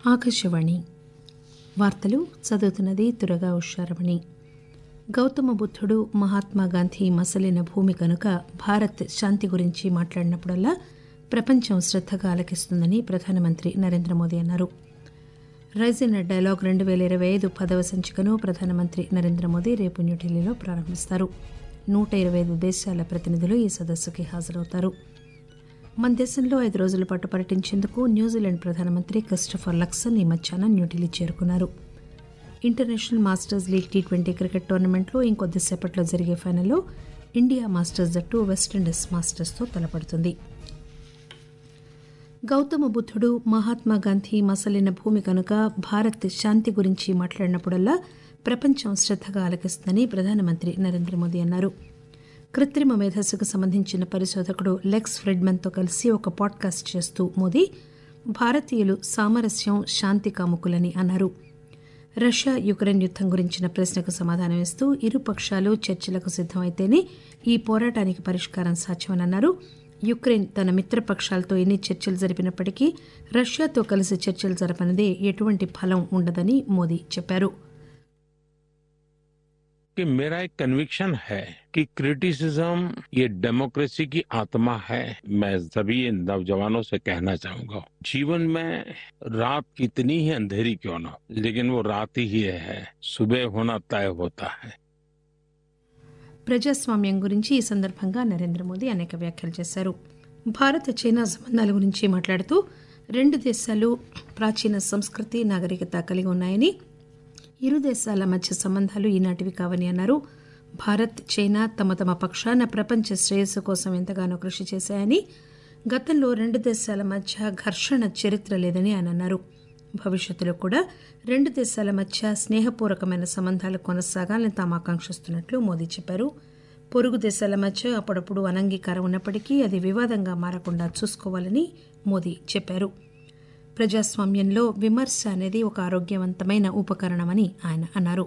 ఆకాశవాణి వార్తలు చదువుతున్నది తురగా ఉషారమణి గౌతమ బుద్ధుడు మహాత్మా గాంధీ మసలిన భూమి కనుక భారత్ శాంతి గురించి మాట్లాడినప్పుడల్లా ప్రపంచం శ్రద్దగా ఆలకిస్తుందని ప్రధానమంత్రి నరేంద్ర మోదీ అన్నారు రైజిన్ డైలాగ్ రెండు పేల ఇరవై ఐదు పదవ సంచికను ప్రధానమంత్రి నరేంద్ర మోదీ రేపు న్యూఢిల్లీలో ప్రారంభిస్తారు నూట ఇరవై ఐదు దేశాల ప్రతినిధులు ఈ సదస్సుకి హాజరవుతారు మన దేశంలో ఐదు రోజుల పాటు పర్యటించేందుకు న్యూజిలాండ్ ప్రధానమంత్రి క్రిస్టఫర్ లక్సన్ ఈ మధ్యాహ్నం న్యూఢిల్లీ చేరుకున్నారు international masters league T twenty cricket టోర్నమెంట్లో ఇంకొద్దిసేపట్లో జరిగే ఫైనల్లో ఇండియా మాస్టర్స్ జట్టు వెస్టిండీస్ మాస్టర్స్తో తలపడుతుంది గౌతమ బుద్ధుడు మహాత్మా గాంధీ మసలిన భూమి కనుక భారత్ శాంతి గురించి మాట్లాడినప్పుడల్లా ప్రపంచం శ్రద్దగా ఆలకిస్తుందని ప్రధానమంత్రి నరేంద్ర మోదీ అన్నారు కృత్రిమ మేధస్సుకు సంబంధించిన పరిశోధకుడు లెక్స్ ఫ్రెడ్మన్తో కలిసి ఒక పాడ్కాస్ట్ చేస్తూ మోదీ భారతీయులు సామరస్యం శాంతి కాముకులని అన్నారు రష్యా యుక్రెయిన్ యుద్దం గురించిన ప్రశ్నకు సమాధానం ఇస్తూ ఇరు పక్షాలు చర్చలకు సిద్దమైతేనే ఈ పోరాటానికి పరిష్కారం సాధ్యమని అన్నారు యుక్రెయిన్ తన మిత్రపక్షాలతో ఎన్ని చర్చలు జరిపినప్పటికీ రష్యాతో కలిసి చర్చలు జరపనిదే ఎటువంటి ఫలం ఉండదని మోదీ చెప్పారు कि मेरा एक कन्विक्शन है कि क्रिटिसिज्म ये डेमोक्रेसी की आत्मा है मैं सभी नौजवानों से कहना चाहूंगा जीवन में रात कितनी ही अंधेरी क्यों ना हो, लेकिन वो रात ही है सुबह होना तय होता है ప్రజాస్వామ్యం గురించి ఈ సందర్భంగా నరేంద్ర మోదీ అనేక వ్యాఖ్యలు చేశారు భారత్ చైనా సంబంధాల గురించి మాట్లాడుతూ రెండు దేశాలు ప్రాచీన సంస్కృతి నాగరికత కలిగి ఉన్నాయని ఇరు దేశాల మధ్య సంబంధాలు ఈనాటివి కావని అన్నారు భారత్ చైనా తమ తమ పక్షాన ప్రపంచ శ్రేయస్సు కోసం ఎంతగానో కృషి చేశాయని గతంలో రెండు దేశాల మధ్య ఘర్షణ చరిత్ర లేదని ఆయన అన్నారు భవిష్యత్తులో కూడా రెండు దేశాల మధ్య స్నేహపూర్వకమైన సంబంధాలు కొనసాగాలని తాము ఆకాంక్షిస్తున్నట్లు మోదీ చెప్పారు పొరుగు దేశాల మధ్య అప్పుడప్పుడు అనంగీకారం ఉన్నప్పటికీ అది వివాదంగా మారకుండా చూసుకోవాలని మోదీ చెప్పారు ప్రజాస్వామ్యంలో విమర్శ అనేది ఒక ఆరోగ్యవంతమైన ఉపకరణమని ఆయన అన్నారు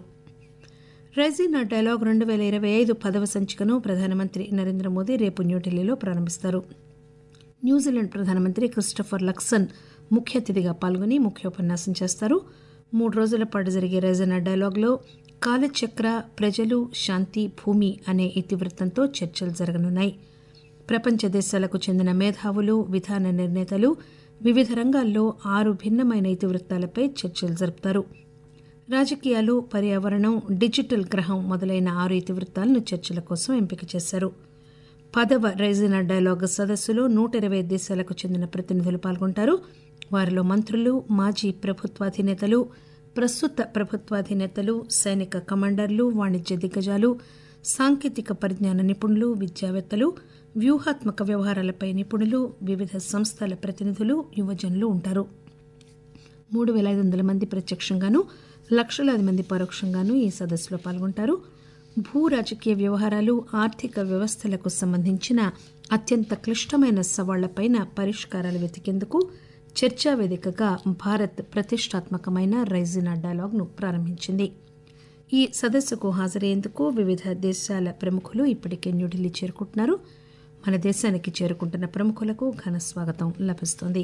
రైజినా డైలాగ్ రెండు పేల ఇరవై ఐదు పదవ సంచికను ప్రధానమంత్రి నరేంద్ర మోదీ రేపు న్యూఢిల్లీలో ప్రారంభిస్తారు న్యూజిలాండ్ ప్రధానమంత్రి క్రిస్టఫర్ లక్సన్ ముఖ్య అతిథిగా పాల్గొని ముఖ్యోపన్యాసం చేస్తారు మూడు రోజుల పాటు జరిగే రైజనా డైలాగ్లో కాలచక్ర ప్రజలు శాంతి భూమి అనే ఇతివృత్తంతో చర్చలు జరగనున్నాయి ప్రపంచ దేశాలకు చెందిన మేధావులు విధాన నిర్ణేతలు వివిధ రంగాల్లో ఆరు భిన్నమైన ఇతివృత్తాలపై చర్చలు జరుపుతారు రాజకీయాలు పర్యావరణం డిజిటల్ గ్రహం మొదలైన ఆరు ఇతివృత్తాలను చర్చల కోసం ఎంపిక చేశారు పదవ రైజినా డైలాగ్ సదస్సులో నూట ఇరవై దేశాలకు చెందిన ప్రతినిధులు పాల్గొంటారు వారిలో మంత్రులు మాజీ ప్రభుత్వాధినేతలు ప్రస్తుత ప్రభుత్వాధినేతలు సైనిక కమాండర్లు వాణిజ్య దిగ్గజాలు సాంకేతిక పరిజ్ఞాన నిపుణులు విద్యావేత్తలు వ్యూహాత్మక వ్యవహారాలపై నిపుణులు వివిధ సంస్థల ప్రతినిధులు యువజనులు ఉంటారు మూడు పేల ఐదు వందల మంది ప్రత్యక్షంగాను లక్షలాది మంది పరోక్షంగాను ఈ సదస్సులో పాల్గొంటారు భూ రాజకీయ వ్యవహారాలు ఆర్థిక వ్యవస్థలకు సంబంధించిన అత్యంత క్లిష్టమైన సవాళ్లపైన పరిష్కారాలు వెతికేందుకు చర్చా వేదికగా భారత్ ప్రతిష్టాత్మకమైన రైజినా డైలాగ్ను ప్రారంభించింది ఈ సదస్సుకు హాజరయ్యేందుకు వివిధ దేశాల ప్రముఖులు ఇప్పటికే న్యూఢిల్లీ చేరుకుంటున్నారు మన దేశానికి చేరుకుంటున్న ప్రముఖులకు ఘన స్వాగతం లభిస్తోంది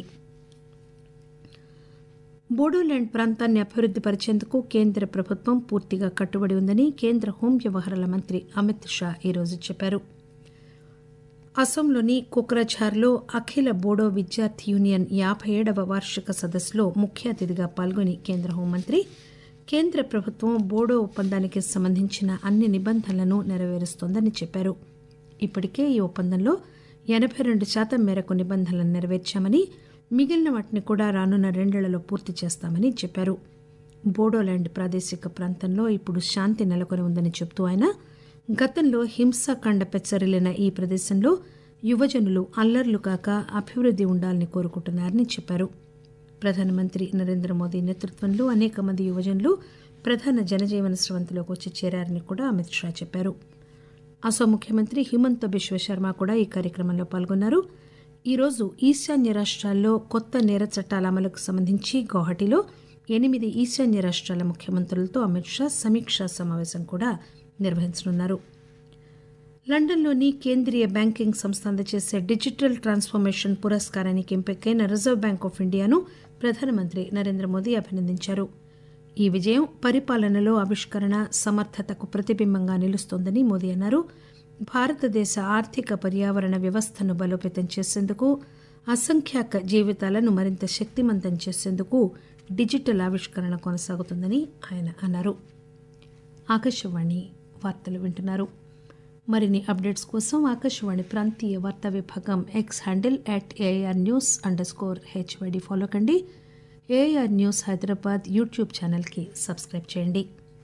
బోడోల్యాండ్ ప్రాంతాన్ని అభివృద్ది పరిచేందుకు కేంద్ర ప్రభుత్వం పూర్తిగా కట్టుబడి ఉందని కేంద్ర హోం వ్యవహారాల మంత్రి అమిత్ షా ఈరోజు చెప్పారు అసోంలోని కోక్రాఝార్లో అఖిల బోడో విద్యార్థి యూనియన్ యాభై ఏడవ వార్షిక సదస్సులో ముఖ్య అతిథిగా పాల్గొని కేంద్ర హోంమంత్రి కేంద్ర ప్రభుత్వం బోడో ఒప్పందానికి సంబంధించిన అన్ని నిబంధనలను నెరవేరుస్తోందని చెప్పారు ఇప్పటికే ఈ ఒప్పందంలో ఎనబై రెండు శాతం మేరకు నిబంధనలను నెరవేర్చామని మిగిలిన వాటిని కూడా రానున్న రెండేళ్లలో పూర్తి చేస్తామని చెప్పారు బోడోల్యాండ్ ప్రాదేశిక ప్రాంతంలో ఇప్పుడు శాంతి నెలకొని ఉందని చెబుతూ ఆయన గతంలో హింసాకాండ పెచ్చరిల్లిన ఈ ప్రదేశంలో యువజనులు అల్లర్లు కాక అభివృద్ది ఉండాలని కోరుకుంటున్నారని చెప్పారు ప్రధానమంత్రి నరేంద్ర మోదీ నేతృత్వంలో అనేక మంది యువజనులు ప్రధాన జనజీవన స్రవంతిలోకి వచ్చి చేరారని కూడా అమిత్ షా చెప్పారు అసోం ముఖ్యమంత్రి హిమంత బిశ్వ శర్మ కూడా ఈ కార్యక్రమంలో పాల్గొన్నారు ఈరోజు ఈశాన్య రాష్ట్రాల్లో కొత్త నేర చట్టాల అమలుకు సంబంధించి గౌహటిలో ఎనిమిది ఈశాన్య రాష్ట్రాల ముఖ్యమంత్రులతో అమిత్ షా సమీక్షా సమావేశం కూడా నిర్వహించనున్నారు లండన్లోని కేంద్రీయ బ్యాంకింగ్ సంస్థ అందజేసే డిజిటల్ ట్రాన్స్ఫర్మేషన్ పురస్కారానికి ఎంపికైన రిజర్వ్ బ్యాంక్ ఆఫ్ ఇండియాను ప్రధానమంత్రి నరేంద్ర మోదీ అభినందించారు ఈ విజయం పరిపాలనలో ఆవిష్కరణ సమర్థతకు ప్రతిబింబంగా నిలుస్తోందని మోదీ అన్నారు భారతదేశ ఆర్థిక పర్యావరణ వ్యవస్థను బలోపేతం చేసేందుకు అసంఖ్యాక జీవితాలను మరింత శక్తిమంతం చేసేందుకు డిజిటల్ ఆవిష్కరణ కొనసాగుతుందని ఆయన అన్నారు ఆకాశవాణి వార్తలు వింటున్నారు మరిన్ని అప్డేట్స్ కోసం ఆకాశవాణి ప్రాంతీయ వార్తా విభాగం X handle at AR news underscore HYD follow కండి ఏఆర్ న్యూస్ హైదరాబాద్ యూట్యూబ్ ఛానల్కి సబ్స్క్రైబ్ చేయండి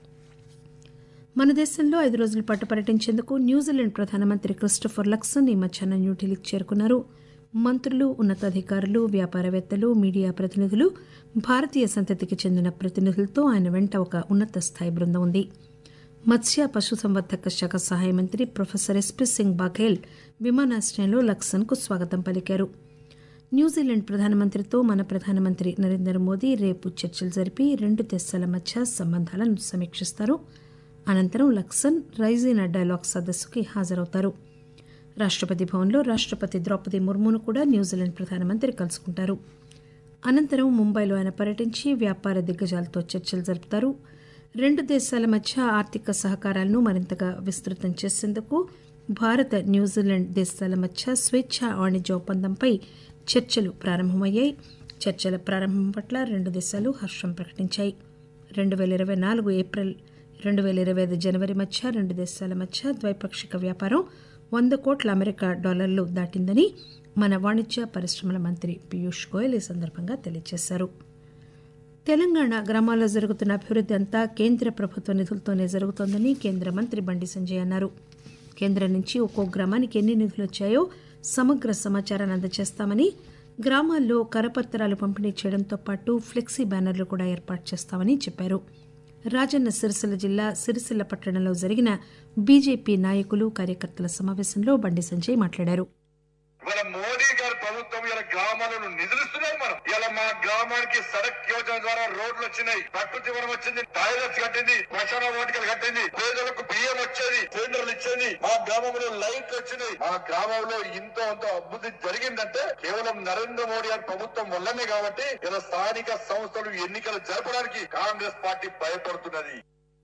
మన దేశంలో ఐదు రోజుల పాటు పర్యటించేందుకు న్యూజిలాండ్ ప్రధానమంత్రి క్రిస్టోఫర్ లక్సన్ ఈ మధ్యాహ్నం న్యూఢిల్లీకి చేరుకున్నారు మంత్రులు ఉన్నతాధికారులు వ్యాపారవేత్తలు మీడియా ప్రతినిధులు భారతీయ సంతతికి చెందిన ప్రతినిధులతో ఆయన వెంట ఒక ఉన్నత స్థాయి బృందం ఉంది మత్స్య పశుసంవర్ధక శాఖ సహాయ మంత్రి ప్రొఫెసర్ ఎస్పీ సింగ్ బాఘేల్ విమానాశ్రయంలో లక్సన్కు స్వాగతం పలికారు న్యూజిలాండ్ ప్రధానమంత్రితో మన ప్రధానమంత్రి నరేంద్ర మోదీ రేపు చర్చలు జరిపి రెండు దేశాల మధ్య సంబంధాలను సమీక్షిస్తారు అనంతరం లక్సన్ రైజీనా డైలాగ్ సదస్సుకి హాజరవుతారు రాష్టపతి భవన్లో రాష్టపతి ద్రౌపది ముర్మును కూడా న్యూజిలాండ్ ప్రధానమంత్రి కలుసుకుంటారు అనంతరం ముంబైలో ఆయన పర్యటించి వ్యాపార దిగ్గజాలతో చర్చలు జరుపుతారు రెండు దేశాల మధ్య ఆర్థిక సహకారాలను మరింతగా విస్తృతం చేసేందుకు భారత న్యూజిలాండ్ దేశాల మధ్య స్వేచ్ఛ వాణిజ్య ఒప్పందంపై చర్చలు ప్రారంభమయ్యాయి చర్చల ప్రారంభం పట్ల రెండు దేశాలు హర్షం ప్రకటించాయి రెండు వేల ఇరవై నాలుగు ఏప్రిల్ రెండు వేల ఇరవై ఐదు జనవరి మధ్య రెండు దేశాల మధ్య ద్వైపాక్షిక వ్యాపారం వంద కోట్ల అమెరికా డాలర్లు దాటిందని మన వాణిజ్య పరిశ్రమల మంత్రి పీయూష్ గోయల్ ఈ సందర్భంగా తెలియజేశారు తెలంగాణ గ్రామాల్లో జరుగుతున్న అభివృద్ధి అంతా కేంద్ర ప్రభుత్వ నిధులతోనే జరుగుతోందని కేంద్ర మంత్రి బండి సంజయ్ అన్నారు కేంద్రం నుంచి ఒక్కో గ్రామానికి ఎన్ని నిధులు వచ్చాయో సమగ్ర సమాచారాన్ని అందజేస్తామని గ్రామాల్లో కరపత్రాలు పంపిణీ చేయడంతో పాటు ఫ్లెక్సీ బ్యానర్లు కూడా ఏర్పాటు చేస్తామని చెప్పారు రాజన్న సిరిసిల్ల జిల్లా సిరిసిల్ల పట్టణంలో జరిగిన బీజేపీ నాయకులు కార్యకర్తల సమావేశంలో బండి సంజయ్ మాట్లాడారు ఇవాళ మోదీ గారి ప్రభుత్వం ఇలా గ్రామాలను నిధులిస్తున్నారు మనం ఇలా మా గ్రామానికి సడక్ యోజన ద్వారా రోడ్లు వచ్చినాయి ప్రకృతి వనం వచ్చింది టాయిలెట్స్ కట్టింది శ్మశాన వాటికలు కట్టింది పేదలకు బియ్యం వచ్చేది సిలిండర్లు ఇచ్చేది మా గ్రామంలో లైట్లు వచ్చినాయి మా గ్రామంలో ఇంతో అంత అభివృద్ధి జరిగిందంటే కేవలం నరేంద్ర మోడీ గారి ప్రభుత్వం వల్లనే కాబట్టి ఇలా స్థానిక సంస్థలు ఎన్నికలు జరపడానికి కాంగ్రెస్ పార్టీ భయపడుతున్నది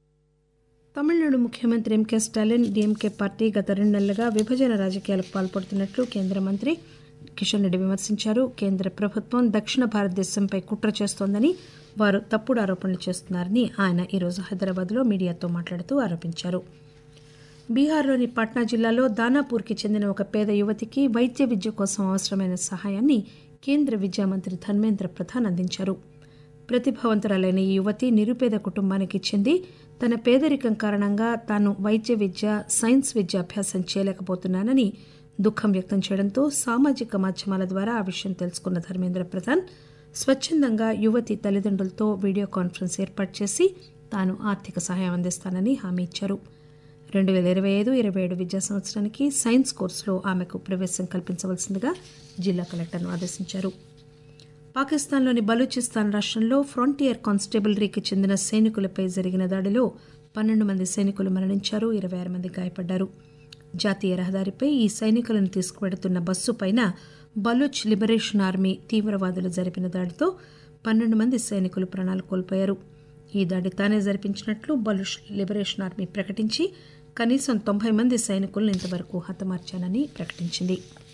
తమిళనాడు ముఖ్యమంత్రి ఎంకే స్టాలిన్ డీఎంకే పార్టీ గత రెండు నెలలుగా విభజన రాజకీయాలకు పాల్పడుతున్నట్లు కేంద్ర మంత్రి కిషన్ రెడ్డి విమర్శించారు కేంద్ర ప్రభుత్వం దక్షిణ భారతదేశంపై కుట్ర చేస్తోందని వారు తప్పుడు ఆరోపణలు చేస్తున్నారని ఆయన ఈరోజు హైదరాబాద్లో మీడియాతో మాట్లాడుతూ ఆరోపించారు బీహార్లోని పాట్నా జిల్లాలో దానాపూర్కి చెందిన ఒక పేద యువతికి వైద్య విద్య కోసం అవసరమైన సహాయాన్ని కేంద్ర విద్యా మంత్రి ధర్మేంద్ర ప్రధాన్ అందించారు ప్రతిభావంతురాలైన ఈ యువతి నిరుపేద కుటుంబానికి చెంది తన పేదరికం కారణంగా తాను వైద్య విద్య సైన్స్ విద్య అభ్యాసం చేయలేకపోతున్నానని దుఃఖం వ్యక్తం చేయడంతో సామాజిక మాధ్యమాల ద్వారా ఆ విషయం తెలుసుకున్న ధర్మేంద్ర ప్రధాన్ స్వచ్ఛందంగా యువతి తల్లిదండ్రులతో వీడియో కాన్ఫరెన్స్ ఏర్పాటు చేసి తాను ఆర్థిక సహాయం అందిస్తానని హామీ ఇచ్చారు రెండు వేల ఇరవై ఐదు ఇరవై ఏడు విద్యా సంవత్సరానికి సైన్స్ కోర్సులో ఆమెకు ప్రవేశం కల్పించవలసిందిగా జిల్లా కలెక్టర్ను ఆదేశించారు పాకిస్తాన్లోని బలూచిస్తాన్ రాష్ట్రంలో ఫ్రంటియర్ కానిస్టేబులరీకి చెందిన సైనికులపై జరిగిన దాడిలో పన్నెండు మంది సైనికులు మరణించారు ఇరవై ఆరు మంది గాయపడ్డారు జాతీయ రహదారిపై ఈ సైనికులను తీసుకువెడుతున్న బస్సు పైన బలూచ్ లిబరేషన్ ఆర్మీ తీవ్రవాదులు జరిపిన దాడితో పన్నెండు మంది సైనికులు ప్రాణాలు కోల్పోయారు ఈ దాడి తానే జరిపించినట్లు బలూచ్ లిబరేషన్ ఆర్మీ ప్రకటించి కనీసం తొంభై మంది సైనికులను ఇంతవరకు హతమార్చానని ప్రకటించింది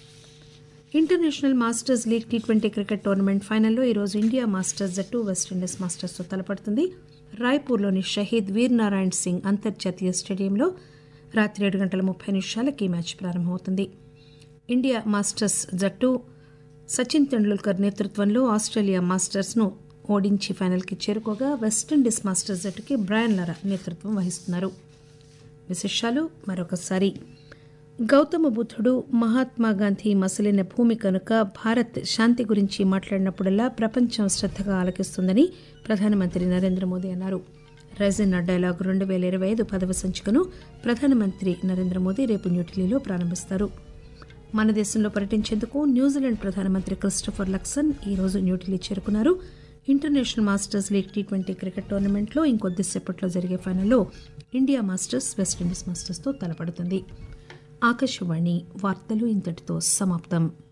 international masters league T twenty cricket tournament ఫైనల్లో ఈరోజు ఇండియా మాస్టర్స్ జట్టు వెస్టిండీస్ మాస్టర్స్తో తలపడుతుంది రాయ్పూర్లోని షహీద్ వీర్ నారాయణ్ సింగ్ అంతర్జాతీయ స్టేడియంలో రాత్రి ఏడు గంటల ముప్పై నిమిషాలకి ఈ మ్యాచ్ ప్రారంభమవుతుంది ఇండియా మాస్టర్స్ జట్టు సచిన్ తెండూల్కర్ నేతృత్వంలో ఆస్ట్రేలియా మాస్టర్స్ను ఓడించి ఫైనల్కి చేరుకోగా వెస్టిండీస్ మాస్టర్స్ జట్టుకి బ్రయన్ లరా నేతృత్వం వహిస్తున్నారు విశేషాలు మరొకసారి గౌతమ బుద్ధుడు మహాత్మా గాంధీ మసలిన భూమి కనుక భారత్ శాంతి గురించి మాట్లాడినప్పుడల్లా ప్రపంచం శ్రద్ధగా ఆలకిస్తుందని ప్రధానమంత్రి నరేంద్ర మోదీ అన్నారు రైజన్ డైలాగ్ రెండు వేల ఇరవై ఐదు పదవ సంచికను ప్రధానమంత్రి నరేంద్ర మోదీ రేపు న్యూఢిల్లీలో ప్రారంభిస్తారు మన దేశంలో పర్యటించేందుకు న్యూజిలాండ్ ప్రధానమంత్రి క్రిస్టోఫర్ లక్సన్ ఈరోజు న్యూఢిల్లీ చేరుకున్నారు international masters league T twenty cricket టోర్నమెంట్లో ఇంకొద్దిసేపట్లో జరిగే ఫైనల్లో ఇండియా మాస్టర్స్ వెస్టిండీస్ మాస్టర్స్తో తలపడుతుంది ఆకాశవాణి వార్తలు ఇంతటితో సమాప్తం